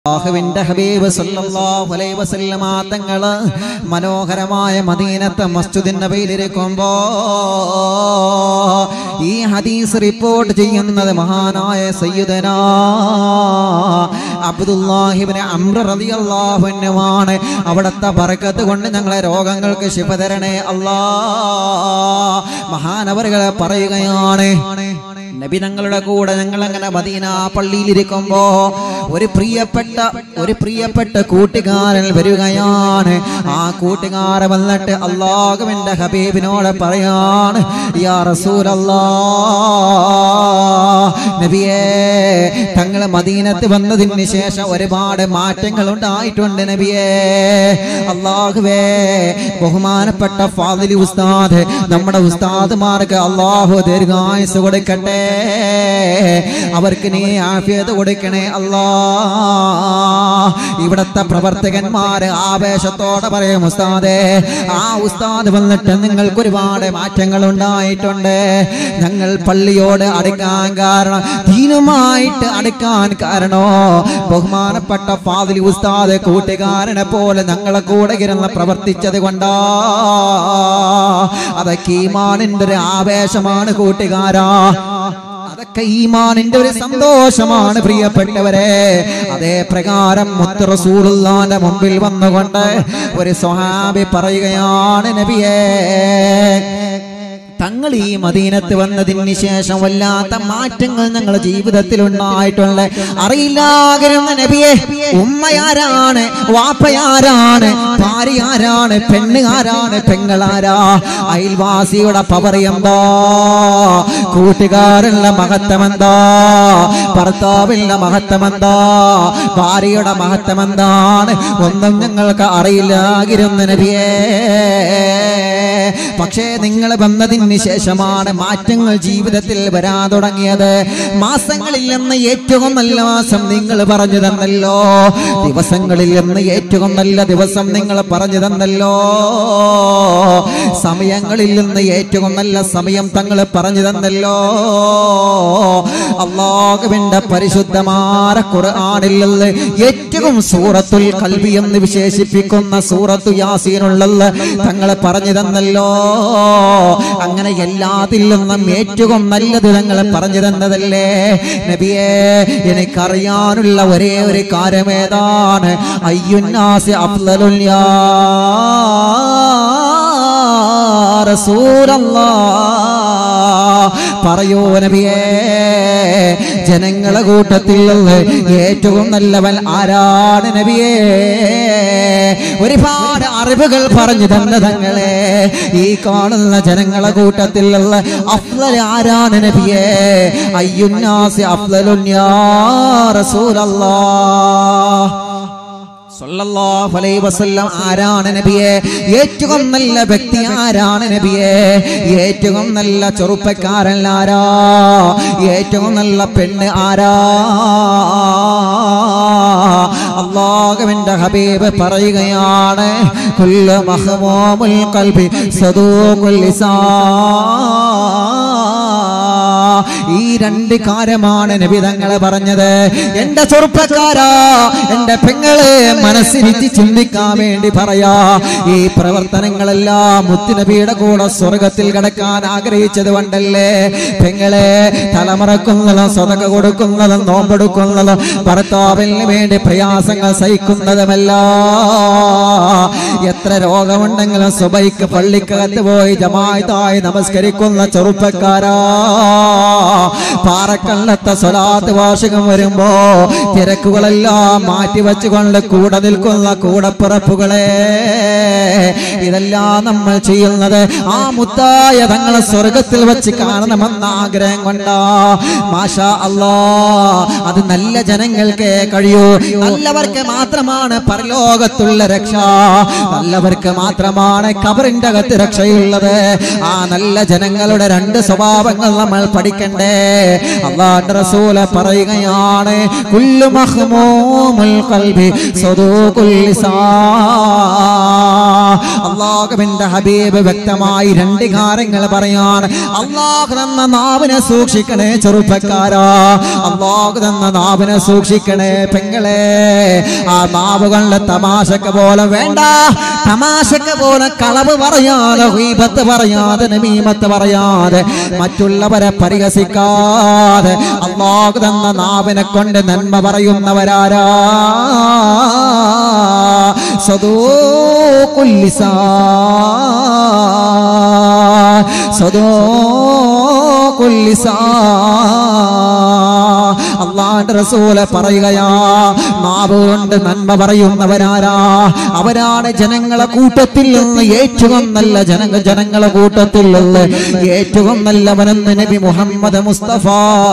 അള്ളാഹുവിന്റെ ഹബീബ് സല്ലല്ലാഹു അലൈഹി വസല്ലമ തങ്ങള് മനോഹരമായ മദീനത്തെ മസ്ജിദിൻ നബിയിലിരിക്കുമ്പോ ഈ ഹദീസ് റിപ്പോർട്ട് ചെയ്യുന്നത് മഹാനായ സയ്യിദന അബ്ദുല്ലാഹിബ്നു അംർ റളിയല്ലാഹു അൻഹുവാണ് അവിടുത്തെ ബർക്കത്ത് കൊണ്ട് ഞങ്ങളെ രോഗങ്ങൾക്ക് ശിഫ തരണേ അല്ലാ മഹാനവറുകളെ പറയുകയാണ് നബി ഞങ്ങളുടെ കൂടെ ഞങ്ങൾ അങ്ങനെ മദീന പള്ളിയിലിരിക്കുമ്പോ ഒരു പ്രിയപ്പെട്ട ഒരു പ്രിയപ്പെട്ട കൂട്ടുകാരൻ വരികയാണ് ആ കൂട്ടുകാരൻ വന്നിട്ട് അള്ളാഹുവിന്റെ ഹബീബിനോട് പറയാണ് യാ റസൂലല്ലാ നബിയേ തങ്ങൾ മദീനത്ത് വന്നതിന് ശേഷം ഒരുപാട് മാറ്റങ്ങൾ ഉണ്ടായിട്ടുണ്ട് നബിയേ അള്ളാഹുവേ ബഹുമാനപ്പെട്ട ഫാദിലി ഉസ്താദ് നമ്മുടെ ഉസ്താദുമാർക്ക് അള്ളാഹു ദീർഘായുസ് കൊടുക്കട്ടെ അവർക്ക് നീ ആഫിയത്ത് കൊടുക്കണേ അല്ലാ ഇവിടത്തെ പ്രവർത്തകന്മാര് ആവേശത്തോടെ പറയും ഉസ്താദേ ആ ഉസ്താദ് വന്നിട്ട് നിങ്ങൾക്ക് ഒരുപാട് മാറ്റങ്ങൾ ഉണ്ടായിട്ടുണ്ട് ഞങ്ങൾ പള്ളിയോട് അടുക്കാൻ കാരണം ദീനുമായിട്ട് അടുക്കാൻ കാരണോ ബഹുമാനപ്പെട്ട ഫാദിലി ഉസ്താദ് കൂട്ടുകാരനെ പോലെ ഞങ്ങളെ കൂടെ ഇരുന്ന് പ്രവർത്തിച്ചത് കൊണ്ടാ അതൊക്കെ ഈമാനിന്റെ ഒരു ആവേശമാണ് കൂട്ടുകാരാ അതൊക്കെ ഈമാനിന്റെ ഒരു സന്തോഷമാണ് പ്രിയപ്പെട്ടവരെ അതേ പ്രകാരം മുത്ത് റസൂലുള്ളാന്റെ മുമ്പിൽ വന്നുകൊണ്ട് ഒരു സ്വഹാബി പറയുകയാണ് നബിയേ തങ്ങൾ ഈ മദീനത്ത് വന്നതിന് ശേഷം വല്ലാത്ത മാറ്റങ്ങൾ ഞങ്ങളുടെ ജീവിതത്തിൽ ഉണ്ടായിട്ടുണ്ട് അറിയില്ലാകരുന്ന നബിയെ ഉമ്മയാരാണ് വാപ്പയാരാണ് ഭാര്യ ആരാണ് പെണ്ണ് ആരാണ് പെങ്ങളാരാ അയൽവാസിയുടെ പവർ എന്താ കൂട്ടുകാരുടെ മഹത്വം എന്താ ഭർത്താവിന്റെ മഹത്വം എന്താ ഭാര്യയുടെ മഹത്വം എന്താണ് ഒന്നും ഞങ്ങൾക്ക് അറിയില്ലാകിരുന്ന നബിയേ പക്ഷേ നിങ്ങൾ വന്നതിന് ശേഷമാണ് മാറ്റങ്ങൾ ജീവിതത്തിൽ വരാൻ തുടങ്ങിയത് മാസങ്ങളിൽ നിന്ന് ഏറ്റവും നല്ല മാസം നിങ്ങൾ പറഞ്ഞു തന്നല്ലോ ദിവസങ്ങളിൽ നിന്ന് ഏറ്റവും നല്ല ദിവസം നിങ്ങൾ പറഞ്ഞു തന്നല്ലോ സമയങ്ങളിൽ നിന്ന് ഏറ്റവും നല്ല സമയം തങ്ങൾ പറഞ്ഞു തന്നല്ലോ അള്ളാഹുവിന്റെ പരിശുദ്ധമായ ഖുർആനിൽ നിന്ന് ഏറ്റവും സൂറത്തുൽ കൽബി എന്ന് വിശേഷിപ്പിക്കുന്ന സൂറത്തു യാസീനുള്ളത് തങ്ങൾ പറഞ്ഞു തന്നല്ലോ അങ്ങനെ എല്ലാത്തിൽ നിന്നും ഏറ്റവും നല്ലത് തങ്ങൾ പറഞ്ഞു തന്നതല്ലേ നബിയെ എനിക്കറിയാനുള്ള ഒരേ ഒരു കാര്യം ഏതാണ് അയ്യുന്നാസി അഫ്ലലുൽ യാ റസൂലല്ലാ പറയൂ നബിയേ ജനങ്ങളെ കൂട്ടത്തിൽ നിന്ന് ഏറ്റവും നല്ലവൻ ആരാണ് നബിയേ ഒരുപാട് അറിവുകൾ പറഞ്ഞു തന്ന തങ്ങളെ ഈ കാണുന്ന ജനങ്ങളെ കൂട്ടത്തിൽ നിന്ന് അഫ്ലൽ ആരാണ് നബിയേ അയ്യുന്നാസി അഫ്ലലുൻ യാ റസൂലല്ലാ സല്ലല്ലാഹു അലൈഹി വസല്ലം ആരാണ് നബിയെ ഏറ്റവും നല്ല വ്യക്തി ആരാണ് നബിയെ ഏറ്റവും നല്ല ചെറുപ്പക്കാരൻ ആരാ ഏറ്റവും നല്ല പെണ്ണ് ആരാ അള്ളാഹുവിന്റെ ഹബീബ് പറയുകയാണ് കുല്ല മഹ്മൂമുൽ ഖൽബി സദൂഖുൽ ലിസാ ഈ രണ്ട് കാര്യമാണ് നബി തങ്ങളെ പറഞ്ഞത് എന്റെ ചെറുപ്പക്കാരാ എന്റെ പെങ്ങളെ മനസ്സിരുത്തി ചിന്തിക്കാൻ വേണ്ടി പറയാ ഈ പ്രവർത്തനങ്ങളെല്ലാം മുത്തുനബിയുടെ കൂടെ സ്വർഗത്തിൽ കിടക്കാൻ ആഗ്രഹിച്ചത് കൊണ്ടല്ലേ പെങ്ങളെ തലമുറക്കുന്നതും സ്വതക കൊടുക്കുന്നതും നോമ്പെടുക്കുന്നതും ഭർത്താവിന് വേണ്ടി പ്രയാസങ്ങൾ സഹിക്കുന്നതുമല്ല എത്ര രോഗമുണ്ടെങ്കിലും സുബൈക്ക് പള്ളിക്കകത്ത് പോയി ജമായത്തായി നമസ്കരിക്കുന്ന ചെറുപ്പക്കാരാ പാറക്കള്ളത്തെ സ്വലാത്ത് വാർഷികം വരുമ്പോ തിരക്കുകളെല്ലാം മാറ്റി വെച്ചുകൊണ്ട് കൂടെ നിൽക്കുന്ന കൂടപ്പിറപ്പുകളെ ഇതെല്ലാം നമ്മൾ ചെയ്യുന്നത് ആ മുത്തായ തങ്ങളെ സ്വർഗത്തിൽ വെച്ച് കാണണമെന്ന ആഗ്രഹം കൊണ്ടാ മാഷാ അല്ലാ അത് നല്ല ജനങ്ങൾക്ക് കഴിയൂ നല്ലവർക്ക് മാത്രമാണ് പരലോകത്തുള്ള രക്ഷ നല്ലവർക്ക് മാത്രമാണ് കബറിന്റെ അകത്ത് രക്ഷയുള്ളത് ആ നല്ല ജനങ്ങളുടെ രണ്ട് സ്വഭാവങ്ങൾ നമ്മൾ പഠിക്കും പഠിക്കണ്ടേ അള്ളാഹുവിന്റെ റസൂല് പറയുകയാണ് കുല്ലു മഹ്മൂമുൽ ഖൽബി സദൂഖുൽ ലിസാൻ അള്ളാഹുവിന്റെ ഹബീബ് വ്യക്തമായി രണ്ട് കാര്യങ്ങൾ പറയാൻ അള്ളാഹു തന്ന നാവിനെ സൂക്ഷിക്കണേ ചെറുപ്പക്കാരാ അള്ളാഹു തന്ന നാവിനെ സൂക്ഷിക്കണേ പെങ്ങളെ ആ നാവുകളുടെ തമാശക്ക് പോലെ വേണ്ട തമാശക്ക് പോലെ കളവ് പറയാതെ ഹീബത്ത് പറയാതെ നമീമത്ത് പറയാതെ മറ്റുള്ളവരെ പരിഹസിക്കാതെ അള്ളാഹു തന്ന നാവിനെ കൊണ്ട് നന്മ പറയുന്നവരാരാ സദൂഖുൽ ലിസാൻ സദൂഖുൽ ലിസാൻ അള്ളാന്റെ റസൂല് പറയുകയാ നാവ് കൊണ്ട് നന്മ പറയുന്നവരാരാ അവരാണ് ജനങ്ങളെ കൂട്ടത്തിൽ നിന്ന് ഏറ്റവും നല്ല ജനങ്ങ ജനങ്ങളെ കൂട്ടത്തിൽ നിന്ന് ഏറ്റവും നല്ലവനെന്ന് നബി മുഹമ്മദ് മുസ്തഫ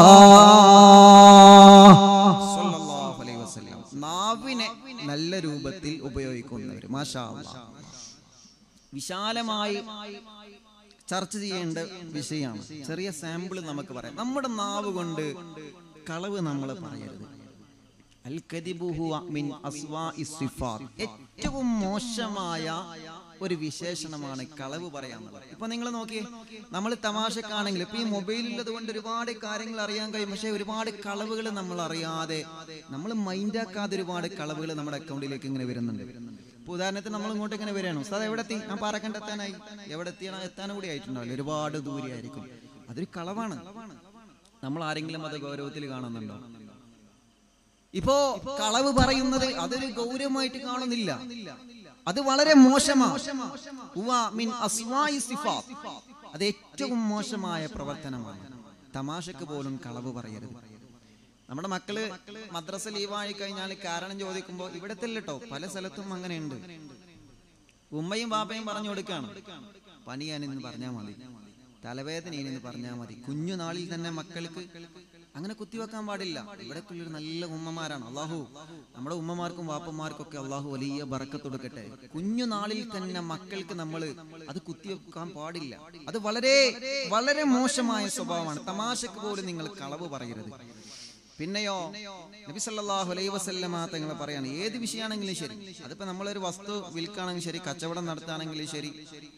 സല്ലല്ലാഹു അലൈഹി വസല്ലം. നാവിനെ നല്ല രൂപത്തിൽ ഉപയോഗിക്കുന്നവർ മാഷാ അല്ലാ. വിശാലമായി ചർച്ച ചെയ്യേണ്ട വിഷയമാണ് ചെറിയ സാമ്പിൾ നമുക്ക് പറയാം നമ്മുടെ നാവ് കൊണ്ട് കളവ് നമ്മൾ പറയരുത് അൽ കദിബു ഹുവ മിൻ അസ്വാഇ സിഫാത്ത്. ഏറ്റവും മോശമായ ഒരു വിശേഷണമാണ് കളവ് പറയാന്നുള്ളത് ഇപ്പൊ നിങ്ങൾ നോക്കിയേ നമ്മൾ തമാശക്കാണെങ്കിൽ ഇപ്പൊ ഈ മൊബൈലുള്ളത് കൊണ്ട് ഒരുപാട് കാര്യങ്ങൾ അറിയാൻ കഴിയും പക്ഷെ ഒരുപാട് കളവുകൾ നമ്മൾ അറിയാതെ നമ്മൾ മൈൻഡാക്കാതെ ഒരുപാട് കളവുകൾ നമ്മുടെ അക്കൗണ്ടിലേക്ക് ഇങ്ങനെ വരുന്നുണ്ട് ഇപ്പൊ ഉദാഹരണത്തിന് നമ്മൾ ഇങ്ങോട്ട് ഇങ്ങനെ വരികയാണ് ഉസ്താദ് എവിടെ എത്തി ഞാൻ പാറക്കണ്ട എത്താനായി എവിടെ എത്തിയാണ് എത്താനും കൂടി ആയിട്ടുണ്ടാവില്ല ഒരുപാട് ദൂരെ ആയിരിക്കും അതൊരു കളവാണ് നമ്മൾ ആരെങ്കിലും അത് ഗൗരവത്തിൽ കാണുന്നുണ്ടോ ഇപ്പോ കളവ് പറയുന്നത് അതൊരു ഗൗരവമായിട്ട് കാണുന്നില്ല അത് വളരെ മോശമാണ് ഹുവ മിൻ അസ്വായി സിഫാത്ത്. അത് ഏറ്റവും മോശമായ പ്രവർത്തനമാണ് തമാശക്ക് പോലും കളവ് പറയരുത് നമ്മുടെ മക്കള് മദ്രസ ലീവായി കഴിഞ്ഞാൽ കാരണം ചോദിക്കുമ്പോൾ ഇവിടത്തെ കേട്ടോ പല സ്ഥലത്തും അങ്ങനെയുണ്ട് ഉമ്മയും ബാപ്പയും പറഞ്ഞു കൊടുക്കാണ് പനിയാനെന്ന് പറഞ്ഞാൽ മതി തലവേദനയെന്ന് പറഞ്ഞാൽ മതി കുഞ്ഞുനാളിൽ തന്നെ മക്കൾക്ക് അങ്ങനെ കുത്തിവെക്കാൻ പാടില്ല ഇവിടെ ഒരു നല്ല ഉമ്മമാരാണ് അള്ളാഹു നമ്മുടെ ഉമ്മമാർക്കും വാപ്പന്മാർക്കും ഒക്കെ അള്ളാഹു വലിയ ബറക്കത്ത് കൊടുക്കട്ടെ കുഞ്ഞുനാളിൽ തന്നെ മക്കൾക്ക് നമ്മൾ അത് കുത്തിവെക്കാൻ പാടില്ല അത് വളരെ വളരെ മോശമായ സ്വഭാവമാണ് തമാശക്ക് പോലും നിങ്ങൾ കളവ് പറയരുത് പിന്നെയോ നബി സല്ലല്ലാഹു അലൈഹി വസല്ലമ തങ്ങൾ പറയാണ് ഏത് വിഷയമാണെങ്കിലും ശരി അതിപ്പോ നമ്മളൊരു വസ്തു വിൽക്കുകയാണെങ്കിലും ശരി കച്ചവടം നടത്തുകയാണെങ്കിലും ശരി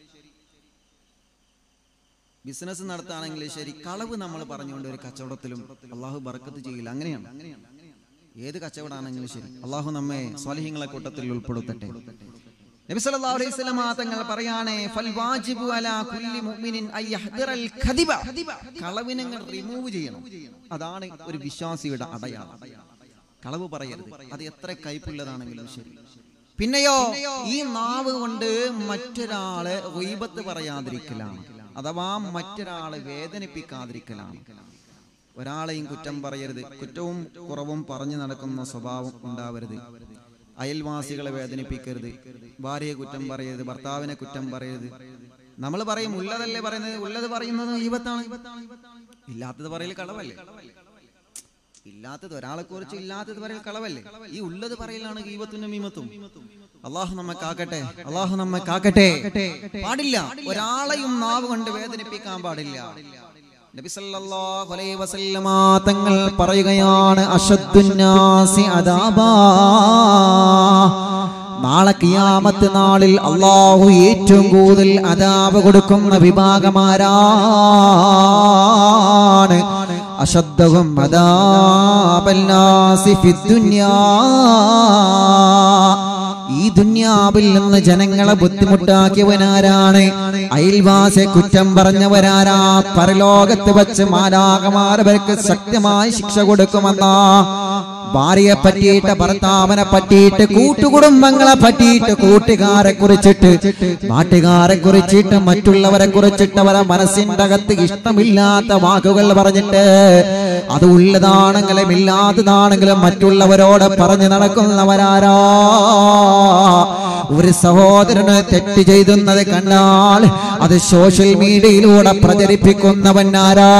ബിസിനസ് നടത്തുകയാണെങ്കിലും ശരി കളവ് നമ്മൾ പറഞ്ഞുകൊണ്ട് ഒരു കച്ചവടത്തിലും അള്ളാഹു ബർക്കത്ത് ചെയ്യില്ല അങ്ങനെയാണ് ഏത് കച്ചവടമാണെങ്കിലും ശരി അള്ളാഹു നമ്മെ സ്വാലിഹ്യങ്ങളെ കൂട്ടത്തിൽ ഉൾപ്പെടുത്തട്ടെ നബി സല്ലല്ലാഹു അലൈഹി വസല്ലമ തങ്ങൾ പറയാണ് ഫൽ വാജിബു അലാ കുല്ലി മുഅ്മിനിൻ അൻ യഹ്ദിറൽ ഖദിബ കളവിനെ റിമൂവ് ചെയ്യണം അതാണ് ഒരു വിശ്വാസിയുടെ അടയാളം കളവ് പറയരുത് അത് എത്ര കൈപ്പുള്ളതാണെങ്കിലും ശരി പിന്നെയോ ഈ നാവ് കൊണ്ട് മറ്റൊരാളെ റീബത്ത് പറയാതിരിക്കലാണ് അഥവാ മറ്റൊരാളെ വേദനിപ്പിക്കാതിരിക്കലാണ് ഒരാളെയും കുറ്റം പറയരുത് കുറ്റവും കുറവും പറഞ്ഞു നടക്കുന്ന സ്വഭാവം ഉണ്ടാവരുത് അയൽവാസികളെ വേദനിപ്പിക്കരുത് ഭാര്യയെ കുറ്റം പറയരുത് ഭർത്താവിനെ കുറ്റം പറയരുത് നമ്മൾ പറയും ഉള്ളതല്ലേ പറയുന്നത് ഉള്ളത് പറയുന്നത് ഈപത്താണ് ഇല്ലാത്തത് പറയൽ കളവല്ലേ ഇല്ലാത്തത് ഒരാളെ കുറിച്ച് ഇല്ലാത്തത് പറയൽ കളവല്ലേ ഈ ഉള്ളത് പറയലാണ് ഈവത്തും മീമത്തും അള്ളാഹു നമ്മെ കാക്കട്ടെ അള്ളാഹു നമ്മെ കാക്കട്ടെ പാടില്ല ഒരാളെയും നാവ് കൊണ്ട് വേദനിപ്പിക്കാൻ പാടില്ല നബി സല്ലല്ലാഹു അലൈഹി വസല്ലമ തങ്ങൾ പറയുകയാണ് അഷദ്ദുന്നാസി അദാബാ നാളെ കിയാമത്ത് നാളിൽ അള്ളാഹു ഏറ്റവും കൂടുതൽ അതാപ കൊടുക്കുന്ന വിഭാഗമാരാണ് അശദ്ധവും അതാപന്നാസി ഫിദ്ദുന്യാ ഈ ദുന്യാവിൽ നിന്ന് ജനങ്ങളെ ബുദ്ധിമുട്ടാക്കിയവനാരാണ് അയൽവാസെ കുറ്റം പറഞ്ഞവരാരാ പരലോകത്ത് വെച്ച് മാലാകമാരവർക്ക് ശക്തമായി ശിക്ഷ കൊടുക്കുമെന്നാ ഭാര്യയെ പറ്റിയിട്ട് ഭർത്താവിനെ പറ്റിയിട്ട് കൂട്ടുകുടുംബങ്ങളെ പറ്റിയിട്ട് കൂട്ടുകാരെ കുറിച്ചിട്ട് നാട്ടുകാരെ കുറിച്ചിട്ട് മറ്റുള്ളവരെ കുറിച്ചിട്ട് അവരെ മനസ്സിന്റെ അകത്ത് ഇഷ്ടമില്ലാത്ത വാക്കുകൾ പറഞ്ഞിട്ട് അത് ഉള്ളതാണെങ്കിലും ഇല്ലാത്തതാണെങ്കിലും മറ്റുള്ളവരോട് പറഞ്ഞു നടക്കുന്നവരാരാ ഒരു സഹോദരന് തെറ്റ് ചെയ്തുന്നത് കണ്ടാൽ അത് സോഷ്യൽ മീഡിയയിലൂടെ പ്രചരിപ്പിക്കുന്നവൻ ആരാ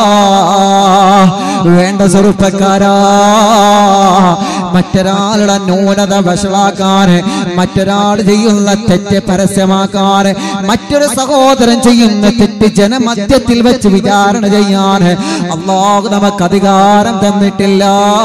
വേണ്ട ചെറുപ്പക്കാരാ മറ്റൊരാളുടെ ന്യൂനത വഷളാക്കാൻ മറ്റൊരാൾ ചെയ്യുന്ന തെറ്റ് പരസ്യമാക്കാൻ മറ്റൊരു സഹോദരൻ ചെയ്യുന്ന തെറ്റ് ജനമധ്യത്തിൽ വെച്ച് വിചാരണ ചെയ്യാൻ അള്ളാഹു നമുക്ക് അധികാരം തന്നിട്ടില്ല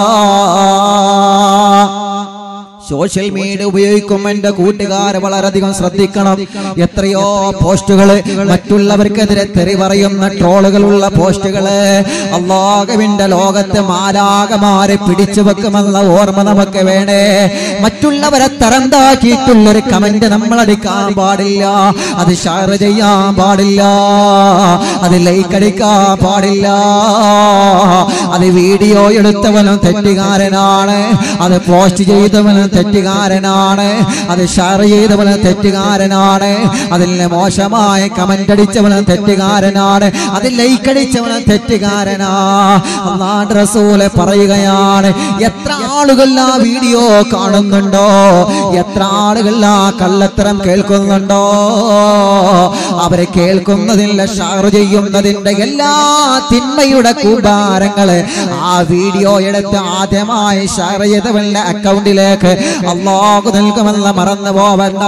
സോഷ്യൽ മീഡിയ ഉപയോഗിക്കും എന്റെ കൂട്ടുകാർ വളരെയധികം ശ്രദ്ധിക്കണം എത്രയോ പോസ്റ്റുകള് മറ്റുള്ളവർക്കെതിരെ തെറി പറയുന്ന ട്രോളുകളുള്ള പോസ്റ്റുകള് അള്ളാഹുവിന്റെ ലോകത്ത് മാലാകമാരെ പിടിച്ചു വെക്കുമെന്ന ഓർമ്മ നമുക്ക് വേണേ മറ്റുള്ളവരെ തരംതാക്കിയിട്ടുള്ളൊരു കമന്റ് നമ്മൾ അടിക്കാൻ പാടില്ല അത് ഷെയർ ചെയ്യാൻ പാടില്ല അത് ലൈക്ക് അടിക്കാൻ പാടില്ല അത് വീഡിയോ എടുത്തവനും തെറ്റുകാരനാണ് അത് പോസ്റ്റ് ചെയ്തവനും തെറ്റുകാരനാണ് അത് ഷെയർ ചെയ്തവനും തെറ്റുകാരനാണ് അതിൽ മോശമായ കമന്റ് അടിച്ചവനും തെറ്റുകാരനാണ് അത് ലൈക്ക് അടിച്ചവനും തെറ്റുകാരനാ അള്ളാഹ് റസൂലെ പറയുകയാണ് എത്ര ആളുകൾ ആ വീഡിയോ കാണുന്നുണ്ടോ എത്ര ആളുകൾ ആ കള്ളത്തരം കേൾക്കുന്നുണ്ടോ അവരെ കേൾക്കുന്നതില്ല ഷെയർ ചെയ്യുന്നതിന്റെ എല്ലാ തിന്മയുടെ കൂടാരങ്ങള് ആ വീഡിയോ എടുത്ത് ആദ്യമായി ഷെയർ ചെയ്തവന്റെ അക്കൗണ്ടിലേക്ക് അള്ളാഹു നൽകുമെന്ന് മറന്നു പോവണ്ട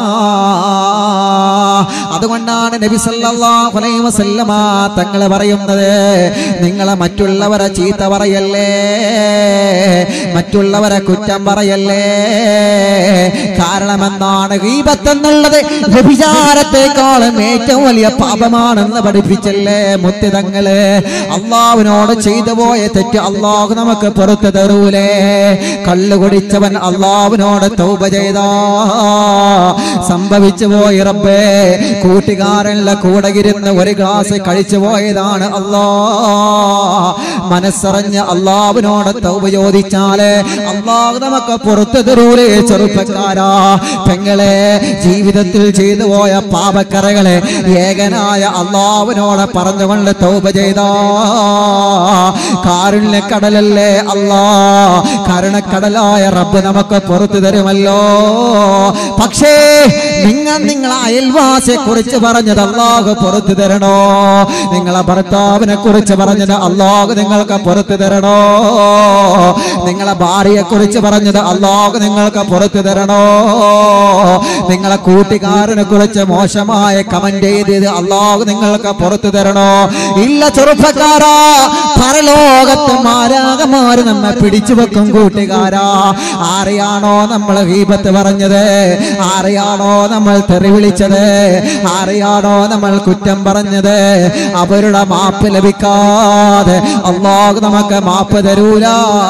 അതുകൊണ്ടാണ് നബി സല്ലല്ലാഹു അലൈഹി വസല്ലമ തങ്ങൾ പറയുന്നത് നിങ്ങളെ മറ്റുള്ളവരെ ചീത്ത പറയല്ലേ മറ്റുള്ളവരെ കുറ്റം പറയല്ലേ കാരണം എന്താണ് ഗീബത്ത് എന്നുള്ളത് വ്യഭിചാരത്തെക്കാളും ഏറ്റവും വലിയ പാപമാണെന്ന് പഠിപ്പിച്ചല്ലേ മുത്തിതങ്ങള് അള്ളാഹുവിനോട് ചെയ്തു പോയ തെറ്റ് അള്ളാഹു നമുക്ക് പുറത്തു തരൂലേ കള്ളു കുടിച്ചവൻ അള്ളാഹുവിനോട് തൗബ ചെയ്താ സംഭവിച്ചു പോയി റബ്ബേ കൂട്ടുകാരനുള്ള കൂടെ ഇരുന്ന് ഒരു ഗ്ലാസ് കഴിച്ചു പോയതാണ് അല്ലാ മനസ്സറിഞ്ഞ് അള്ളാഹുവിനോട് തൗബ ചോദിച്ചാല് അള്ളാഹു നമുക്ക് പുറത്തു തരൂലേ ചെറുപ്പക്കാരാ പെങ്ങളെ ജീവിതത്തിൽ ചെയ്തു പോയ പാപക്കറകളെ ഏകനായ അള്ളാഹുവിനോട് പറഞ്ഞുകൊണ്ട് തൗബ ചെയ്താ കാരുണ്യ കടലല്ലേ അല്ലാ കരുണക്കടലായ റബ്ബ് നമുക്ക് പുറത്തു തരുമല്ലോ പക്ഷേ നിങ്ങൾ നിങ്ങളെ അയൽവാസിയെ കുറിച്ച് പറഞ്ഞത് അള്ളാഹു പുറത്തു തരണോ നിങ്ങളെ ഭർത്താവിനെ കുറിച്ച് പറഞ്ഞത് അള്ളാഹു നിങ്ങൾക്ക് പുറത്തു തരണോ നിങ്ങളെ ഭാര്യയെ കുറിച്ച് പറഞ്ഞത് അള്ളാഹു നിങ്ങൾക്ക് പുറത്തു തരണോ നിങ്ങളെ കൂട്ടുകാരനെ കുറിച്ച് മോശമായ കമന്റ് ചെയ്തത് അള്ളാഹു നിങ്ങൾക്ക് പുറത്തു തരണോ ഇല്ല ചെറുപ്പക്കാരാ പരലോകത്ത് മാരാകമാര് നമ്മെ പിടിച്ചു വെക്കും കൂട്ടുകാരാ ആരെയാണോ നമ്മൾ ഹീപത്ത് പറഞ്ഞത് ആരെയാണോ നമ്മൾ തെറി വിളിച്ചത് ആരെയാണോ നമ്മൾ കുറ്റം പറഞ്ഞത് അവരുടെ മാപ്പ് ലഭിക്കാതെ അള്ളാഹു നമുക്ക് മാപ്പ് തരൂല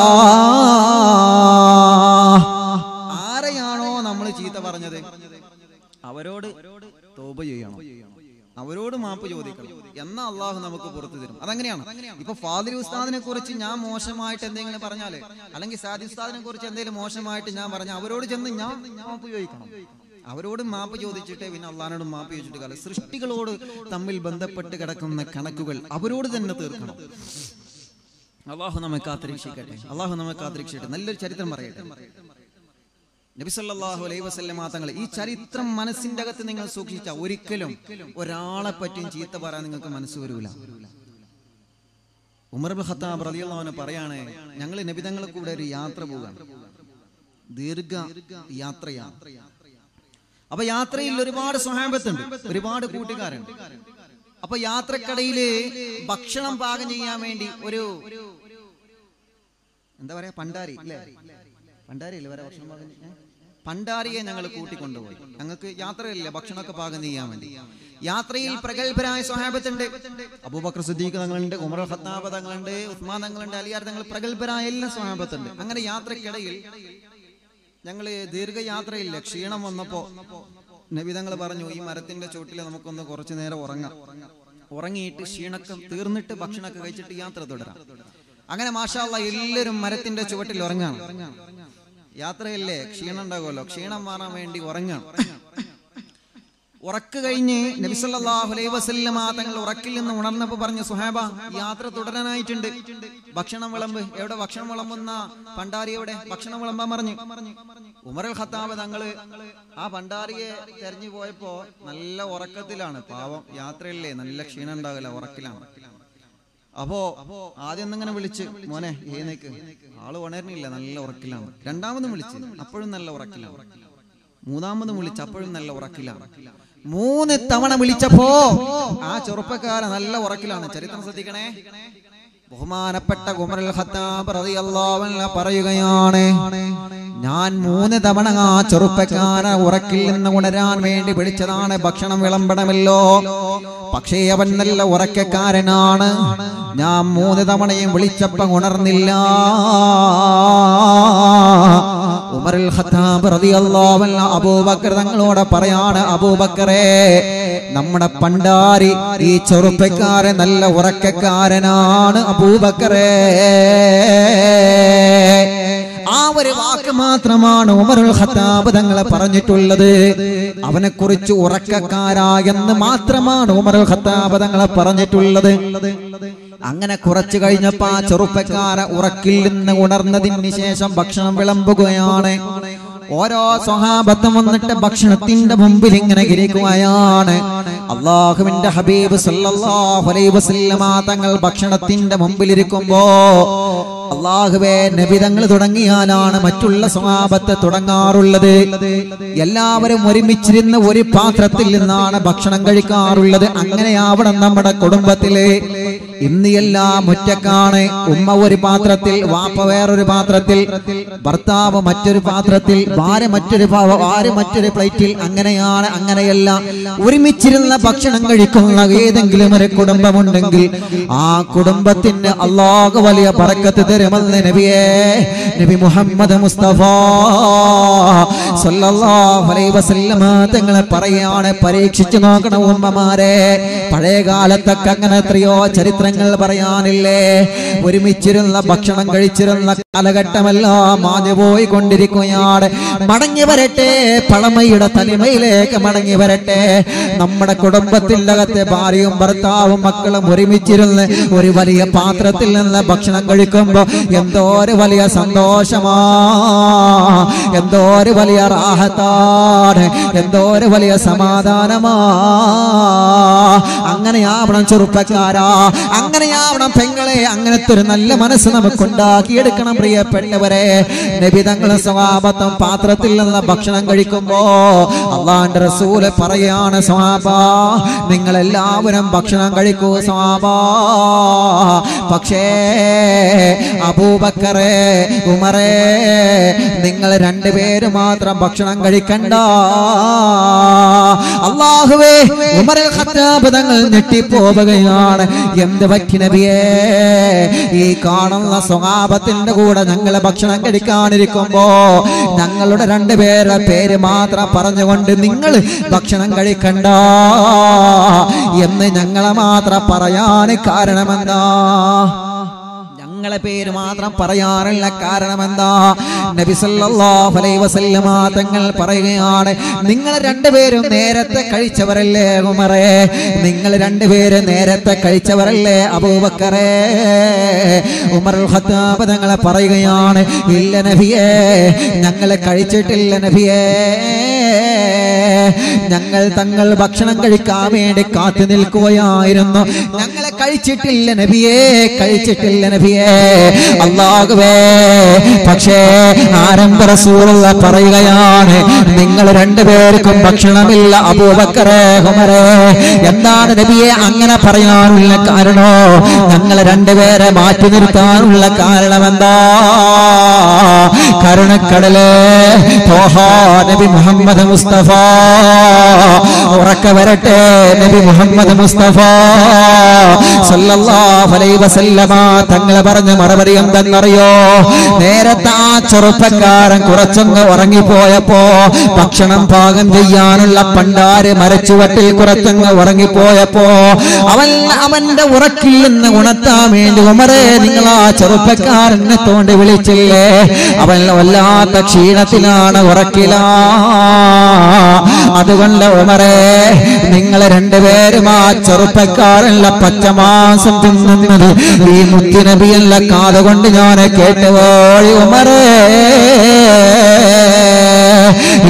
ആരെയാണോ നമ്മൾ ചീത്ത പറഞ്ഞത് അവരോട് തോപ ചെയ്യണം അവരോട് മാപ്പ് ചോദിക്കണം എന്നാ അള്ളാഹു നമുക്ക് പുറത്തു തരും അതങ്ങനെയാണ് ഇപ്പൊ ഫാദിൽ ഉസ്താദിനെ കുറിച്ച് ഞാൻ മോശമായിട്ട് എന്തെങ്കിലും പറഞ്ഞാല് അല്ലെങ്കിൽ സാദി ഉസ്താദിനെ കുറിച്ച് എന്തെങ്കിലും മോശമായിട്ട് ഞാൻ പറഞ്ഞ അവരോട് ചെന്ന് ഞാൻ മാപ്പ് ചോദിക്കണം അവരോട് മാപ്പ് ചോദിച്ചിട്ട് പിന്നെ അള്ളഹാനോട് മാപ്പ് ചോദിച്ചിട്ട് കാലം സൃഷ്ടികളോട് തമ്മിൽ ബന്ധപ്പെട്ട് കിടക്കുന്ന കണക്കുകൾ അവരോട് തന്നെ തീർക്കണം അള്ളാഹു നമ്മെ കാത്തിരക്ഷിക്കട്ടെ അള്ളാഹു നമ്മെ കാത്തിരക്ഷിക്കട്ടെ നല്ലൊരു ചരിത്രം പറയട്ടെ നബി സല്ലല്ലാഹു അലൈഹി വസല്ലമ തങ്ങൾ ഈ ചരിത്രം മനസ്സിന്റെ അകത്ത് നിങ്ങൾ സൂക്ഷിച്ച ഒരിക്കലും ഒരാളെ പറ്റിയും ചീത്ത പറയാൻ നിങ്ങൾക്ക് മനസ്സ് വരൂല ഉമർ ബിൻ ഖത്താബ് റളിയല്ലാഹു അൻഹു പറയാണ് ഞങ്ങൾ നബി തങ്ങളെ കൂടെ ഒരു യാത്ര പോകാണ് ദീർഘ യാത്രയാണ് അപ്പൊ യാത്രയിൽ ഒരുപാട് സ്വഹാബത്തുണ്ട് ഒരുപാട് കൂട്ടുകാരുണ്ട് അപ്പൊ യാത്രക്കടയില് ഭക്ഷണം പാകം ചെയ്യാൻ വേണ്ടി ഒരു എന്താ പറയാ പണ്ടാരി അല്ലേ പണ്ടാരി അല്ലേ വരെ ഭക്ഷണം പാകം ചെയ്യാൻ? ഏ? പണ്ടാരിയെ ഞങ്ങൾ കൂട്ടിക്കൊണ്ടുപോയി ഞങ്ങൾക്ക് യാത്രയില്ല ഭക്ഷണമൊക്കെ പാകം ചെയ്യാൻ വേണ്ടി യാത്രയിൽ പ്രഗത്ഭരായ സ്വഹാബത്തുണ്ട് അബൂബക്കർ സിദ്ദീഖ് തങ്ങളുണ്ട് ഉമർ ഖത്താബ് തങ്ങളുണ്ട് ഉസ്മാൻ തങ്ങളുണ്ട് അലിയാർ തങ്ങൾ പ്രഗത്ഭരായ എല്ലാ സ്വഹാബത്തുണ്ട് അങ്ങനെ യാത്രക്കിടയിൽ ഞങ്ങള് ദീർഘയാത്രയില്ല ക്ഷീണം വന്നപ്പോ നബി തങ്ങൾ പറഞ്ഞു ഈ മരത്തിന്റെ ചോട്ടിൽ നമുക്കൊന്ന് കുറച്ചു നേരം ഉറങ്ങാം ഉറങ്ങിയിട്ട് ക്ഷീണക്കം തീർന്നിട്ട് ഭക്ഷണമൊക്കെ കഴിച്ചിട്ട് യാത്ര തുടരാം അങ്ങനെ മാഷാല്ല എല്ലാവരും മരത്തിന്റെ ചുവട്ടിൽ ഉറങ്ങാണ് യാത്രയല്ലേ ക്ഷീണം ഉണ്ടാകുമല്ലോ ക്ഷീണം മാറാൻ വേണ്ടി ഉറങ്ങാം ഉറക്ക് കഴിഞ്ഞ് നബിസല്ലാഹു അലൈഹി വസല്ലമ തങ്ങൾ ഉറക്കിൽ നിന്ന് ഉണർന്നപ്പോ പറഞ്ഞു സുഹേബ യാത്ര തുടരാനായിട്ടുണ്ട് ഭക്ഷണം വിളമ്പ് എവിടെ ഭക്ഷണം വിളമ്പുന്ന പണ്ടാരി എവിടെ ഭക്ഷണം വിളമ്പാൻ പറഞ്ഞു ഉമറുൽ ഖത്താബ് തങ്ങള് ആ ഭണ്ഡാരിയെ തെരഞ്ഞു പോയപ്പോ നല്ല ഉറക്കത്തിലാണ് പാവം യാത്രയല്ലേ നല്ല ക്ഷീണം ഉണ്ടാവില്ല ഉറക്കിലാണ് അപ്പോ ആദ്യം ഒന്നിങ്ങനെ വിളിച്ച് മോനെ ഏനേക്ക് ആള് ഉണരുന്നില്ല നല്ല ഉറക്കിലാണ് രണ്ടാമതും വിളിച്ച് അപ്പോഴും നല്ല ഉറക്കിലാണ് മൂന്നാമതും വിളിച്ച് അപ്പോഴും നല്ല ഉറക്കിലാണ് മൂന്ന് തവണ വിളിച്ചപ്പോ ആ ചെറുപ്പക്കാരൻ നല്ല ഉറക്കിലാണ് ചരിത്രം ശ്രദ്ധിക്കണേ ബഹുമാനപ്പെട്ട ഉമറുൽ ഖത്താബ് റളിയല്ലാഹു അൻഹു പറയുകയാണ് ഞാൻ മൂന്ന് തവണ ആ ചെറുപ്പക്കാരൻ ഉറക്കിൽ നിന്ന് ഉണരാൻ വേണ്ടി വിളിച്ചതാണ് ഭക്ഷണം വിളമ്പണമല്ലോ പക്ഷേ അവൻ നല്ല ഉറക്കക്കാരനാണ് ഞാൻ മൂന്ന് തവണയും വിളിച്ചപ്പം ഉണർന്നില്ല ഉമറുൽ ഖത്താബ് റളിയല്ലാഹു അൻഹു അബൂബക്കർ തങ്ങളോട് പറയാണ് അബൂബക്കറേ നമ്മുടെ പണ്ടാരി ഈ ചെറുപ്പക്കാരൻ നല്ല ഉറക്കക്കാരനാണ് അബൂബക്കറേ ആ ഒരു വാക്ക് മാത്രമാണ് ഉമറുൽ ഖത്താബ് തങ്ങളെ പറഞ്ഞിട്ടുള്ളത് അവനെ കുറിച്ച് ഉറക്കക്കാരായെന്ന് മാത്രമാണ് ഉമറുൽ ഖത്താബ് തങ്ങളെ പറഞ്ഞിട്ടുള്ളത് അങ്ങനെ കുറച്ചു കഴിഞ്ഞപ്പോ ആ ചെറുപ്പക്കാര ഉറക്കിൽ നിന്ന് ഉണർന്നതിന് ശേഷം ഭക്ഷണം വിളമ്പുകയാണ് ഓരോ സ്വഹാബത്തും വന്നിട്ട് ഭക്ഷണത്തിന്റെ മുമ്പിൽ ഇങ്ങനെ ഇരിക്കുകയാണ് അള്ളാഹുവിന്റെ ഹബീബ് സല്ലല്ലാഹു അലൈഹി വസല്ലമ തങ്ങൾ ഭക്ഷണത്തിന്റെ മുമ്പിൽ ഇരിക്കുമ്പോ അള്ളാഹുവേ നബിതങ്ങൾ തുടങ്ങിയാലാണ് മറ്റുള്ള സ്വഭാവത്തെ തുടങ്ങാറുള്ളത് എല്ലാവരും ഒരുമിച്ചിരുന്ന് ഒരു പാത്രത്തിൽ നിന്നാണ് ഭക്ഷണം കഴിക്കാറുള്ളത് അങ്ങനെയാവണം നമ്മുടെ കുടുംബത്തിലെ ഇന്ന് എല്ലാം ഒറ്റക്കാണ് ഉമ്മ ഒരു പാത്രത്തിൽ വാപ്പ വേറൊരു പാത്രത്തിൽ ഭർത്താവ് മറ്റൊരു പാത്രത്തിൽ ഭാര്യ മറ്റൊരു പാ- ഭാര്യ മറ്റൊരു പ്ലേറ്റിൽ അങ്ങനെയാണ് അങ്ങനെയല്ല ഒരുമിച്ചിരുന്ന ഭക്ഷണം കഴിക്കുന്ന ഏതെങ്കിലും ഒരു കുടുംബമുണ്ടെങ്കിൽ ആ കുടുംബത്തിന് അള്ളാഹു വലിയ പറക്കത്ത് തരുമെന്ന് നബിയേ നബി മുഹമ്മദ് മുസ്തഫ സല്ലല്ലാഹു അലൈഹി വസല്ലമ തങ്ങളെ പറയാണ് പരീക്ഷിച്ചു നോക്കണം ഉമ്മമാരെ പഴയ കാലത്തൊക്കെ അങ്ങനെ എത്രയോ ചരിത്രങ്ങൾ പറയാനില്ലേ ഒരുമിച്ചിരുന്ന ഭക്ഷണം കഴിച്ചിരുന്ന കാലഘട്ടമെല്ലാം മാഞ്ഞു പോയി കൊണ്ടിരിക്കുകയാണ് മടങ്ങി വരട്ടെ പഴമയുടെ തനിമയിലേക്ക് മടങ്ങി വരട്ടെ നമ്മുടെ കുടുംബത്തിന്റെ അകത്തെ ഭാര്യയും ഭർത്താവും മക്കളും ഒരുമിച്ചിരുന്ന് ഒരു വലിയ പാത്രത്തിൽ നിന്ന് ഭക്ഷണം കഴിക്കുമ്പോ എന്തോ ഒരു വലിയ സന്തോഷമാ എന്തോ ഒരു വലിയ റാഹത്താണ് എന്തോ ഒരു വലിയ സമാധാനമാ അങ്ങനെയാവണം ചെറുപ്പക്കാരാ അങ്ങനെയാവണം പെങ്ങളെ അങ്ങനത്തെ ഒരു നല്ല മനസ്സ് നമുക്ക് ഉണ്ടാക്കിയെടുക്കണം പ്രിയപ്പെട്ടവരെ നബിതങ്ങളും സ്വാപത്തും പാത്രത്തിൽ നിന്ന് ഭക്ഷണം കഴിക്കുമ്പോ അള്ളാന്റെ റസൂല് പറയാണ് സ്വാബ നിങ്ങൾ എല്ലാവരും ഭക്ഷണം കഴിക്കൂ സ്വാബ പക്ഷേ അബൂബക്കറേ ഉമറേ നിങ്ങൾ രണ്ടുപേര് മാത്രം ഭക്ഷണം കഴിക്കണ്ട അള്ളാഹുവേ ഉമർ ഖത്താബ് തങ്ങൾ ഞെട്ടിപ്പോവുകയാണ് എന്ത് പറ്റി നബിയേ ഈ കാണുന്ന സ്വഭാവത്തിന്റെ കൂടെ ഞങ്ങളെ ഭക്ഷണം കഴിക്കാനിരിക്കുമ്പോ ഞങ്ങളുടെ രണ്ടുപേരുടെ പേര് മാത്രം പറഞ്ഞുകൊണ്ട് നിങ്ങൾ ഭക്ഷണം കഴിക്കണ്ട എന്ന് ഞങ്ങളെ മാത്രം പറയാൻ കാരണമെന്താ ഞങ്ങളെ പേര് മാത്രം പറയാറുള്ള കാരണം എന്താ നബി സല്ലല്ലാഹു അലൈഹി വസല്ലമ തങ്ങൾ പറയുകയാണ് നിങ്ങൾ രണ്ടുപേരും നേരത്തെ കഴിച്ചവരല്ലേ ഉമറേ നിങ്ങൾ രണ്ടുപേരും നേരത്തെ കഴിച്ചവരല്ലേ അബൂബക്കറേ ഉമറുൽ ഖത്താബ് തങ്ങളെ പറയുകയാണ് ഇല്ല നബിയേ ഞങ്ങൾ കഴിച്ചിട്ടില്ല നബിയേ ഞങ്ങൾ തങ്ങൾ ഭക്ഷണം കഴിക്കാൻ വേണ്ടി കാത്തു നിൽക്കുകയായിരുന്നു ഞങ്ങളെ കഴിച്ചിട്ടില്ല നബിയേ കഴിച്ചിട്ടില്ല നബിയേ അള്ളാഹുവേ പക്ഷേ ആരംഭ റസൂലുള്ള പറയുകയാണ് നിങ്ങൾ രണ്ടുപേർക്കും ഭക്ഷണമില്ല അബൂബക്കറേ ഹുമറേ എന്താണ് നബിയെ അങ്ങനെ പറയാനുള്ള കാരണോ ഞങ്ങൾ രണ്ടുപേരെ മാറ്റി നിർത്താനുള്ള കാരണം എന്താ കരുണക്കടലേ തോഹാ നബി മുഹമ്മദ് മുസ്തഫ ഉറക്ക വരട്ടെ നബി മുഹമ്മദ് മുസ്തഫ സല്ലല്ലാഹു അലൈഹി വസല്ലമ തങ്ങൾ പറഞ്ഞ മറുപടി എന്തെന്നറിയോ നേരത്തെ ആ ചെറുപ്പക്കാരൻ കുറച്ചൊന്ന് ഉറങ്ങിപ്പോയപ്പോ ഭക്ഷണം പാകം ചെയ്യാനുള്ള പണ്ടാര് മരച്ചുവട്ടിൽ കുറച്ചങ്ങ് ഉറങ്ങിപ്പോയപ്പോ അവൻ അവന്റെ ഉറക്കിൽ നിന്ന് ഉണർത്താൻ വേണ്ടി ഉമറേ നിങ്ങൾ ആ ചെറുപ്പക്കാരനെ തോണ്ടി വിളിച്ചില്ലേ അവൻ വല്ലാത്ത ക്ഷീണത്തിലാണ് ഉറക്കിലാ അതുകൊണ്ട് ഉമറേ നിങ്ങൾ രണ്ടുപേരും ആ ചെറുപ്പക്കാരല്ല പച്ചമാസം തിന്നുന്നത് ഈ മുത്തിനബിയല്ല കാതുകൊണ്ട് ഞാൻ കേട്ടുപോയി ഉമറേ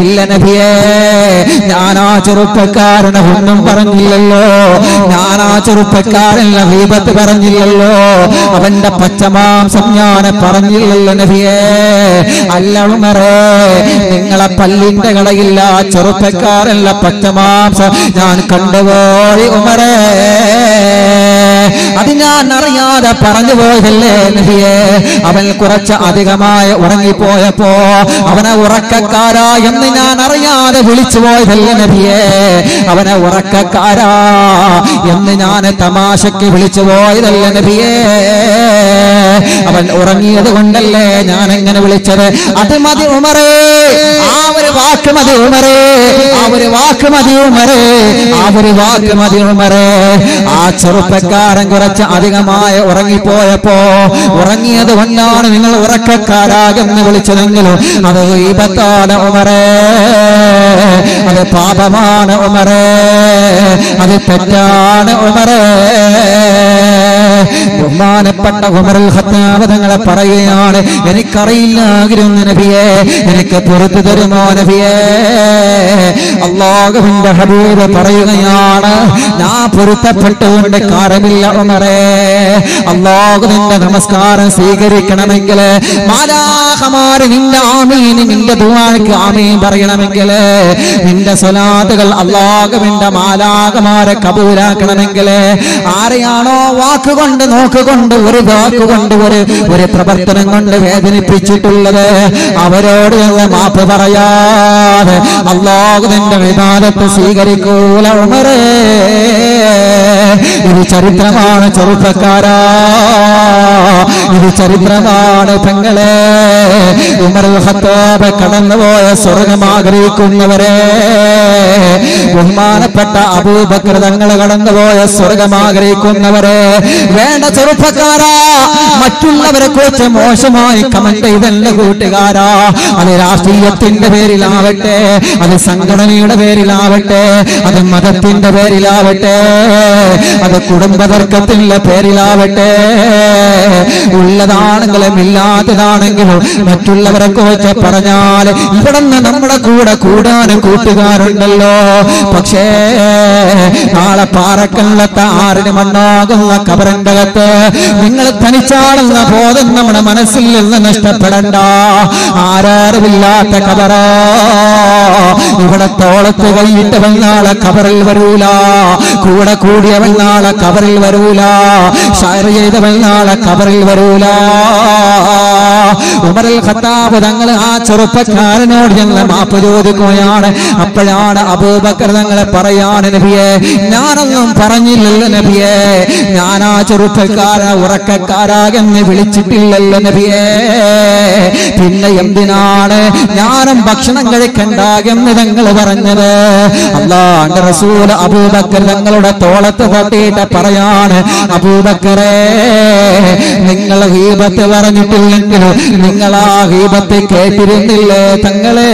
ഇല്ല നബിയേ ഞാൻ ആ ചെറുപ്പക്കാരനെ ഒന്നും പറഞ്ഞില്ലല്ലോ ഞാൻ ആ ചെറുപ്പക്കാരനെ ദീപത്ത് പറഞ്ഞില്ലല്ലോ അവന്റെ പച്ചമാംസം ഞാൻ പറഞ്ഞില്ലല്ലോ നബിയേ അല്ല ഉമറേ നിങ്ങളെ പല്ലിന്റെ കടയില്ല ആ ചെറുപ്പക്കാരല്ല പച്ചമാംസം ഞാൻ കണ്ടുപോയി ഉമറേ അത് ഞാൻ അറിയാതെ പറഞ്ഞു പോയതല്ലേ നബിയെ അവൻ കുറച്ച് അധികമായി ഉറങ്ങിപ്പോയപ്പോ അവനെ ഉറക്കക്കാരാ എന്ന് ഞാൻ അറിയാതെ വിളിച്ചു പോയതല്ലേ നബിയെ അവനെ ഉറക്കക്കാരാ എന്ന് ഞാൻ തമാശക്ക് വിളിച്ചു പോയതല്ലേ നബിയെ അവൻ ഉറങ്ങിയത് കൊണ്ടല്ലേ ഞാൻ എങ്ങനെ വിളിച്ചത് അത് മതി ഉമറേ ആ ഒരു വാക്ക് മതി ഉമറേ ആ ഒരു വാക്ക് മതി ഉമറേ ആ ഒരു വാക്ക് മതി ഉമറേ ആ ചെറുപ്പക്കാരൻ കുറച്ച് അധികമായി ഉറങ്ങിപ്പോയപ്പോ ഉറങ്ങിയത് കൊണ്ടാണ് നിങ്ങൾ ഉറക്കക്കാരാകെന്ന് വിളിച്ചതെങ്കിലും അത് ഈപത്താണ് ഉമറേ അത് പാപമാണ് ഉമറേ അത് തെറ്റാണ് ഉമറേ ബഹുമാനപ്പെട്ട ഉമറുൽ ഖത്താബ് തങ്ങളെ പറയുകയാണ് എനിക്കറിയില്ലായിരുന്നു നബിയെ എനിക്ക് പുറത്തു തരുമോ നബിയെ അള്ളാഹുവിന്റെ ഹബീബ് പറയുകയാണ് ഞാൻ പൊരുത്തപ്പെട്ടുകൊണ്ട് കാരമില്ല ഉമറേ അള്ളാഹുവിന്റെ നമസ്കാരം സ്വീകരിക്കണമെങ്കിൽ മാലാഹമാര് നിന്റെ ആമീൻ നിന്റെ ദുവാക്ക് ആമീൻ പറയണമെങ്കിൽ നിന്റെ സ്വലാത്തുകൾ അള്ളാഹുവിന്റെ മാലാഹമാരെ കബൂലാക്കണമെങ്കിൽ ആരെയാണോ വാക്കുകൊണ്ട് നോക്കുകൊണ്ട് ഒരു വാക്കുകൊണ്ട് ഒരു ഒരു പ്രവർത്തനം കൊണ്ട് വേദനിപ്പിച്ചിട്ടുള്ളത് അവരോട് ഞങ്ങൾ മാപ്പ് പറയാതെ അള്ളാഹു നിന്റെ വിവാദത്തെ സ്വീകരിക്കൂല ഉമറേ ഇത് ചരിത്രമാണ് ചെറുപ്പക്കാരാ ഇത് ചരിത്രമാണ് പെങ്ങളെ ഉമറുൽ ഖത്താബ് കടന്നുപോയ സ്വർഗം ആഗ്രഹിക്കുന്നവരെ ബഹുമാനപ്പെട്ട അബൂബക്കർ തങ്ങൾ കടന്നുപോയ സ്വർഗം ആഗ്രഹിക്കുന്നവരെ വേണ്ട ചെറുപ്പക്കാരാ മറ്റുള്ളവരെ കുറിച്ച് മോശമായി കമന്റ് ചെയ്തല്ല കൂട്ടുകാരാ അത് രാഷ്ട്രീയത്തിന്റെ പേരിലാവട്ടെ അത് സംഘടനയുടെ പേരിലാവട്ടെ അത് മതത്തിന്റെ പേരിലാവട്ടെ അത് കുടുംബതർക്കത്തിന്റെ പേരിലാവട്ടെ ഉള്ളതാണെങ്കിലും ഇല്ലാത്തതാണെങ്കിലും മറ്റുള്ളവരെ കുറിച്ച് പറഞ്ഞാൽ ഇവിടെ നിന്ന് നമ്മുടെ കൂടെ കൂടാനും കൂട്ടുകാരുണ്ടല്ലോ പക്ഷേ നാളെ പാറക്കല്ലത്തെ ആറിന് മണ്ണാകുന്ന കബറിന്റെ അകത്ത് നിങ്ങൾ തനിച്ചാണെന്ന ബോധം നമ്മുടെ മനസ്സിൽ നിന്ന് നഷ്ടപ്പെടണ്ട ആരാരുമില്ലാത്ത കബറോ ഇവിടെ തോളത്ത് കൈയിട്ടവൻ നാളെ കബറിൽ വരൂല കൂടെ കൂടിയവൻ നാളെ കബറിൽ വരൂല ഷയർ ചെയ്തവൻ നാളെ കബറിൽ വരൂല ഉമറിൽ ഖത്താബ് തങ്ങൾ ആ ചെറുപ്പക്കാരനോട് ഞങ്ങൾ മാപ്പ് ചോദിക്കുകയാണ് അപ്പോഴാണ് അബൂബക്കർ തങ്ങളെ പറയാണ് നബിയെ ഞാനൊന്നും പറഞ്ഞില്ലല്ലോ നബിയെ ഞാൻ ആ ചെറുപ്പക്കാരെ ഉറക്കക്കാരാകെന്ന് വിളിച്ചിട്ടില്ലല്ലോ നബിയെ പിന്നെ എന്തിനാണ് ഞാനും ഭക്ഷണം കഴിക്കണ്ടാകെന്ന് തങ്ങൾ പറഞ്ഞത് അള്ളാന്റെ റസൂൽ അബൂബക്കർ തങ്ങളുടെ തോളത്ത് തട്ടിയിട്ട് പറയാണ് അബൂബക്കറേ നിങ്ങൾ ഹീബത്ത് പറഞ്ഞിട്ടില്ലെങ്കിലും നിങ്ങൾ ആ ഹീബത്ത് കേട്ടിരുന്നില്ലേ തങ്ങളെ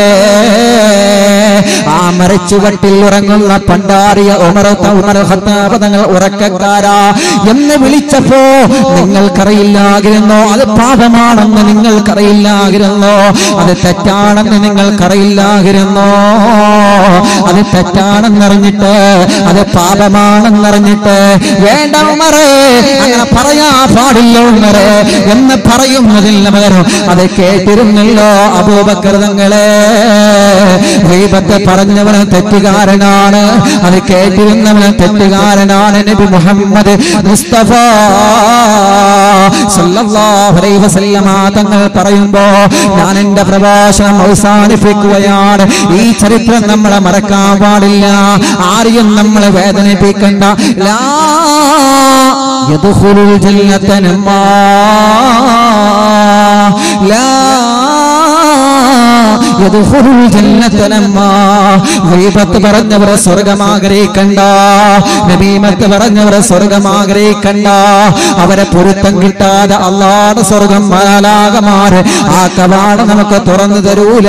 ആ മരച്ചുവട്ടിൽ ഉറങ്ങുന്ന പണ്ടാറിയ ഉമറത്ത ഉമർ ഖത്താബ് തങ്ങൾ ഉറക്കക്കാരാ എന്ന് വിളിച്ചപ്പോ നിങ്ങൾക്കറിയില്ലാകിരുന്നോ അത് പാപമാണെന്ന് നിങ്ങൾക്കറിയില്ലാകിരുന്നോ അത് തെറ്റാണെന്ന് നിങ്ങൾക്കറിയില്ലാകിരുന്നോ അത് തെറ്റാണെന്നറിഞ്ഞിട്ട് അത് പാപമാണെന്നറിഞ്ഞിട്ട് വേണ്ട ഉമറേ അങ്ങനെ പറയാ പാടില്ല ഉമറേ എന്ന് പറയുന്നതിൽ പകരം അത് കേട്ടിരുന്നല്ലോ അബൂബക്കർ തങ്ങളെ ദൈവത്തെ പറഞ്ഞവന് തെറ്റുകാരനാണ് അത് കേട്ടിരുന്നവന് തെറ്റുകാരനാണ് നബി മുഹമ്മദ് മുസ്തഫ സല്ലല്ലാഹു അലൈഹി വസല്ലമ തങ്ങൾ പറയുമ്പോ ഞാൻ എന്റെ പ്രഭാഷണം അവസാനിപ്പിക്കുകയാണ് ഈ ചരിത്രം നമ്മളെ മറക്കാൻ പാടില്ല ആരെയും നമ്മളെ വേദനിപ്പിക്കണ്ട ലാ യദ്ഖുലുൽ ജന്നത നമ്മാ ലാ യദ്ഖുലുൽ ജന്നത നമ്മാ ഗീബത്ത് പറഞ്ഞവരെ സ്വർഗം ആഗ്രഹിക്കണ്ട നബീമത്ത് പറഞ്ഞവരെ സ്വർഗം ആഗ്രഹിക്കണ്ട അവരെ പൊരുത്തം കിട്ടാതെ അള്ളാടെ സ്വർഗം മാലാകമാര് ആ കവാടം നമുക്ക് തുറന്നു തരൂല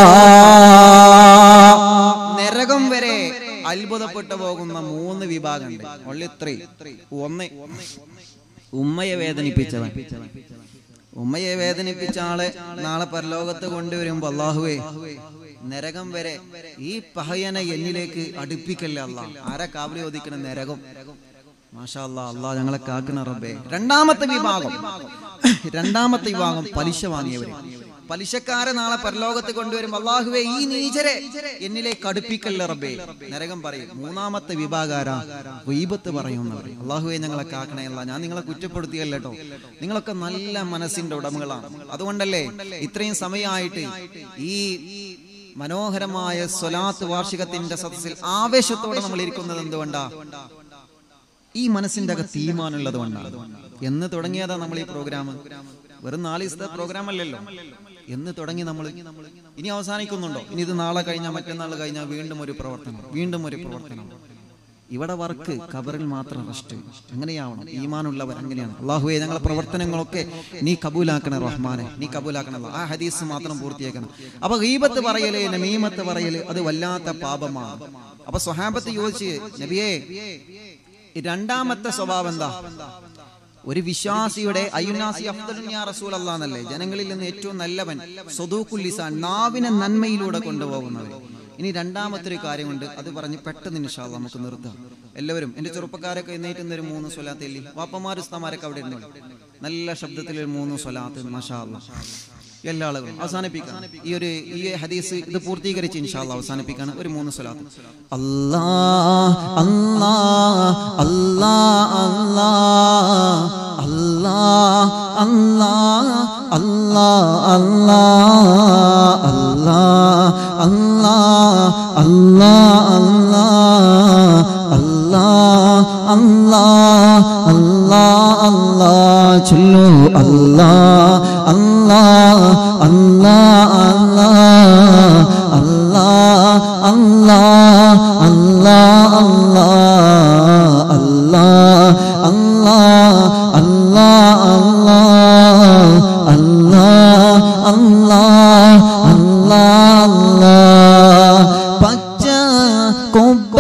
നരകം വരെ അത്ഭുതപ്പെട്ടു പോകുന്ന മൂന്ന് വിഭാഗമുണ്ട് only three. ഒന്ന് ഉമ്മയെ വേദനിപ്പിച്ചവൻ ഉമ്മയെ വേദനിപ്പിച്ച ആളെ നാളെ പരലോകത്ത് കൊണ്ടുവരുമ്പോ അള്ളാഹുവേ നരകം വരെ ഈ പഹയനെ എന്നിലേക്ക് അടുപ്പിക്കല്ല അല്ല ആരാ കാവലി ഒതിക്കണ നരകം മാഷാ അല്ലാ അല്ലാ ഞങ്ങളെ കാക്കണ റബ്ബേ രണ്ടാമത്തെ വിഭാഗം രണ്ടാമത്തെ വിഭാഗം പലിശ വാങ്ങിയവര് പലിശക്കാരെ നാളെ പരലോകത്ത് കൊണ്ടുവരും അള്ളാഹുവേ ഈ നീചരെ എന്നിലേക്ക് അടുപ്പിക്കല്ല റബ്ബേ നരകം പറയും മൂന്നാമത്തെ വിഭാഗാരാ വൈബത്ത് പറയുന്നവർ അള്ളാഹുവേ ഞങ്ങളെ കാക്കണയല്ല ഞാൻ നിങ്ങളെ കുറ്റപ്പെടുത്തിയല്ല കേട്ടോ നിങ്ങളൊക്കെ നല്ല മനസ്സിന്റെ ഉടമകളാണ് അതുകൊണ്ടല്ലേ ഇത്രയും സമയമായിട്ട് ഈ മനോഹരമായ സ്വലാത്ത് വാർഷികത്തിന്റെ സദസ്സിൽ ആവേശത്തോടെ നമ്മൾ ഇരിക്കുന്നത് എന്തുകൊണ്ടാ ഈ മനസ്സിന്റെ അകത്ത് തീരുമാനമുള്ളത് കൊണ്ടാണ് എന്ന് തുടങ്ങിയതാ നമ്മൾ ഈ പ്രോഗ്രാം വെറും നാല് ദിവസത്തെ പ്രോഗ്രാം അല്ലല്ലോ എന്ന് തുടങ്ങി നമ്മൾ ഇനി അവസാനിക്കുന്നുണ്ടോ ഇനി ഇത് നാളെ കഴിഞ്ഞാൽ മറ്റന്നാൾ കഴിഞ്ഞാൽ വീണ്ടും ഒരു പ്രവർത്തനം വീണ്ടും ഒരു പ്രവർത്തനം ഇവിടെ വർക്ക് കബറിൽ മാത്രം റെസ്റ്റ് അങ്ങനെയാവണം ഈമാനുള്ളവർ അങ്ങനെയാണ് അള്ളാഹുവെ ഞങ്ങളെ പ്രവർത്തനങ്ങളൊക്കെ നീ കബൂലാക്കണ റഹ്മാനെ നീ കബൂലാക്കണ ആ ഹദീസ് മാത്രം പൂർത്തിയാക്കണം അപ്പൊ ഗീബത്ത് പറയല് നമീമത്ത് പറയല് അത് വല്ലാത്ത പാപമാണ് അപ്പൊ സ്വഹാബത്ത് ചോദിച്ച് നബിയേ ഈ രണ്ടാമത്തെ സ്വഭാവം എന്താ ഒരു വിശ്വാസിയുടെ അയ്യുനാസി അഫ്ദലുൻ യാ റസൂൽ എന്നല്ലേ ജനങ്ങളിൽ നിന്ന് ഏറ്റവും നല്ലവൻ സ്വദൂഖുൽ ലിസാൻ നാവിനെ നന്മയിലൂടെ കൊണ്ടുപോകുന്നവർ ഇനി രണ്ടാമത്തെ ഒരു കാര്യമുണ്ട് അത് പറഞ്ഞ് പെട്ടെന്ന് ഇൻഷാല്ല നമുക്ക് നിർത്താം എല്ലാവരും എന്റെ ചെറുപ്പക്കാരൊക്കെ എഴുന്നേറ്റ് ഒരു മൂന്ന് സ്വലാത്ത് എല്ലി വാപ്പമാർ ഉസ്താമാരൊക്കെ അവിടെ ഇരുന്നു നല്ല ശബ്ദത്തിൽ ഒരു മൂന്ന് സ്വലാത്ത് മഷാ അല്ലാ. എല്ലാ ആളുകളും അവസാനിപ്പിക്കാം ഈ ഒരു ഈ ഹദീസ് ഇത് പൂർത്തീകരിച്ച് ഇൻഷാല്ല അവസാനിപ്പിക്കാണ് ഒരു മൂന്ന് സ്വലാത്ത് അല്ലാ അല്ലാ അല്ലാ അല്ലാ അല്ലാ അല്ലാ അല്ലാ അല്ലാ അല്ലാ അല്ലാ അല്ലാ അല്ലാ അല്ലാ അല്ലാ അല്ലാ ചൊല്ലു അല്ലാ അല്ലാ അല്ലാ അല്ലാ അല്ലാ അല്ലാ അല്ലാ അല്ലാ അല്ലാ അല്ലാ അല്ലാ അല്ലാ അല്ലാ അല്ലാ അല്ലാ അല്ലാ പച്ച കൊമ്പ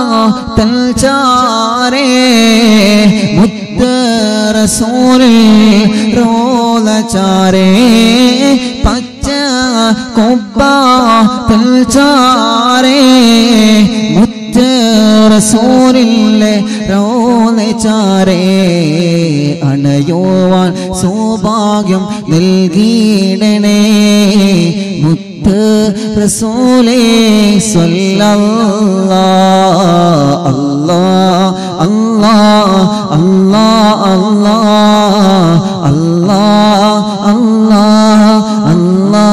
തൽച്ചാരേ മുത്ത് റസൂലിൽ റോല ചാരേ പച്ച കൊമ്പ തൽച്ചാരേ മുത്ത് റസൂലിലെ റോല ചാരേ അണയോവാൻ സൗഭാഗ്യം നൽകിയിടണേ മുത്ത് റസൂലേ സ്വല്ലല്ലാ അല്ലാ അല്ലാ അല്ലാ അല്ലാ അല്ലാ അല്ലാ അല്ലാ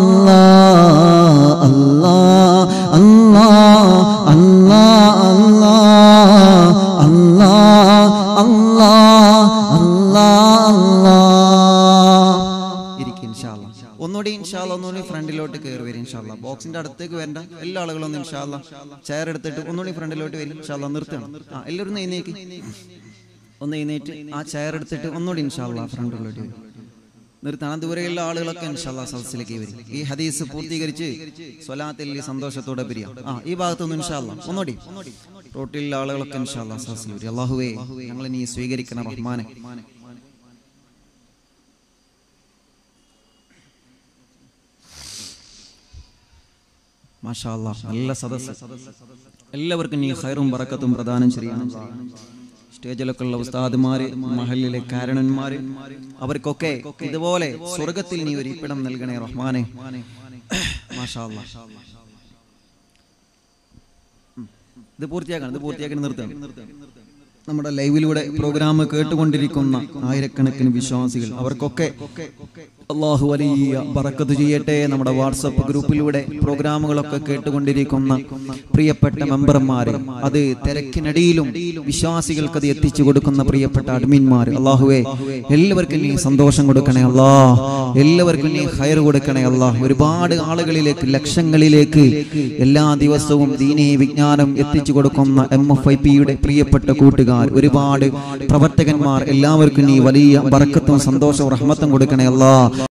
അല്ലാ അല്ലാ അല്ലാ അല്ലാ അല്ലാ അല്ലാ അല്ലാ അല്ലാ ഇരിക്കും ഇൻഷാല്ല ഒന്നുകൂടി ഇൻഷാല്ല ഒന്നുകൂടി ഫ്രണ്ടിലോട്ട് കയറി വരും ഇൻഷാല്ല ബോക്സിന്റെ അടുത്തേക്ക് വരണ്ട എല്ലാ ആളുകളും ഒന്ന് ഇൻഷാല്ല ചെയർ എടുത്തിട്ട് ഒന്നുകൂടി ഫ്രണ്ടിലോട്ട് വരും ഇൻഷാല്ല നിർത്തണം ആ എല്ലാവരും ഒന്ന് എഴുന്നേക്ക് ഒന്ന് എഴുന്നേറ്റ് ആ ചെയർ എടുത്തിട്ട് ഒന്നുകൂടി ഇൻഷാല്ല ഫ്രണ്ടിലോട്ട് വരും നിർത്തണം ദൂരെയുള്ള ആളുകളൊക്കെ ഇൻഷാല്ല സദസ്സിലേക്ക് വരും ഈ ഹദീസ് പൂർത്തീകരിച്ച് സ്വലാത്തിൽ സന്തോഷത്തോടെ പിരിയാം ആ ഈ ഭാഗത്തൊന്നും ഇൻഷാല്ല ഒന്നുകൂടി റോട്ടിലുള്ള ആളുകളൊക്കെ ഇൻഷാല്ല സദസ്സിൽ വരും അള്ളാഹുവേ ഞങ്ങൾ നീ സ്വീകരിക്കണം റഹ്മാനെ മാഷാ അല്ലാ, നല്ല സദസ്സ് എല്ലാവർക്കും നീ ഹൈറും ബറക്കത്തും പ്രദാനം ചെയ്യണം സ്റ്റേജിലൊക്കെ ഉള്ള ഉസ്താദുമാര് മഹലിലെ കാരണന്മാര് അവർക്കൊക്കെ ഇതുപോലെ സ്വർഗത്തിൽ നീ ഒരു ഇപ്പിടം നൽകണേ റഹ്മാനെ മാഷാ അല്ലാ. ഉം. ഇത് പൂർത്തിയാക്കണം ഇത് പൂർത്തിയാക്കി നിർത്തണം നമ്മുടെ ലൈവിലൂടെ പ്രോഗ്രാം കേട്ടുകൊണ്ടിരിക്കുന്ന ആയിരക്കണക്കിന് വിശ്വാസികൾ അവർക്കൊക്കെ അള്ളാഹു വലിയ ബറക്കത്ത് ചെയ്യട്ടെ നമ്മുടെ വാട്സപ്പ് ഗ്രൂപ്പിലൂടെ പ്രോഗ്രാമുകളൊക്കെ കേട്ടുകൊണ്ടിരിക്കുന്ന പ്രിയപ്പെട്ട മെമ്പർമാര് അത് തിരക്കിനടിയിലും വിശ്വാസികൾക്ക് അത് എത്തിച്ചു കൊടുക്കുന്ന പ്രിയപ്പെട്ട അഡ്മിന്മാർ അള്ളാഹുവെ എല്ലാവർക്കും നീ സന്തോഷം കൊടുക്കണേ അല്ലാ എല്ലാവർക്കും നീ ഹയർ കൊടുക്കണേ അല്ലാ ഒരുപാട് ആളുകളിലേക്ക് ലക്ഷങ്ങളിലേക്ക് എല്ലാ ദിവസവും ദീനീ വിജ്ഞാനം എത്തിച്ചു കൊടുക്കുന്ന എം എഫ് ഐ പിയുടെ പ്രിയപ്പെട്ട കൂട്ടുകാർ ഒരുപാട് പ്രവർത്തകന്മാർ എല്ലാവർക്കും നീ വലിയ ബറക്കത്തും സന്തോഷവും റഹ്മത്തും കൊടുക്കണേ അല്ലാ